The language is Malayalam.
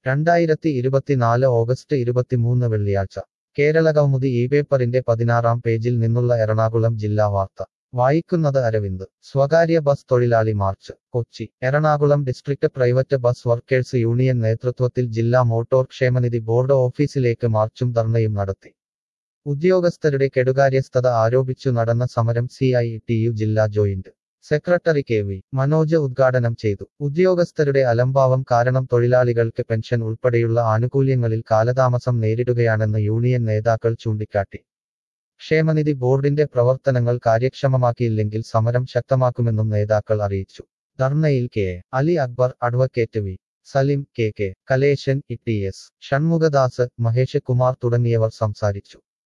രണ്ടായിരത്തി ഇരുപത്തിനാല് ഓഗസ്റ്റ് ഇരുപത്തിമൂന്ന് വെള്ളിയാഴ്ച കേരള കൗമുദി ഈ പേപ്പറിന്റെ പതിനാറാം പേജിൽ നിന്നുള്ള എറണാകുളം ജില്ലാ വാർത്ത വായിക്കുന്നത് അരവിന്ദ് സ്വകാര്യ ബസ് തൊഴിലാളി march Kochi Ernakulam district private bus workers union നേതൃത്വത്തിൽ ജില്ലാ മോട്ടോർ ക്ഷേമനിധി ബോർഡ് ഓഫീസിലേക്ക് മാർച്ചും ധർണയും നടത്തി ഉദ്യോഗസ്ഥരുടെ കെടുകാര്യസ്ഥത ആരോപിച്ചു നടന്ന സമരം സി ഐ ടി യു ജില്ലാ joint secretary K V Manoj ഉദ്ഘാടനം ചെയ്തു ഉദ്യോഗസ്ഥരുടെ അലംഭാവം കാരണം തൊഴിലാളികൾക്ക് പെൻഷൻ ഉൾപ്പെടെയുള്ള ആനുകൂല്യങ്ങളിൽ കാലതാമസം നേരിടുകയാണെന്ന് യൂണിയൻ നേതാക്കൾ ചൂണ്ടിക്കാട്ടി ക്ഷേമനിധി ബോർഡിന്റെ പ്രവർത്തനങ്ങൾ കാര്യക്ഷമമാക്കിയില്ലെങ്കിൽ സമരം ശക്തമാക്കുമെന്നും നേതാക്കൾ അറിയിച്ചു ധർണയിൽ K A. Ali Akbar advocate V Salim K K Kaleshan E T S Shanmukhadas Mahesh Kumar തുടങ്ങിയവർ സംസാരിച്ചു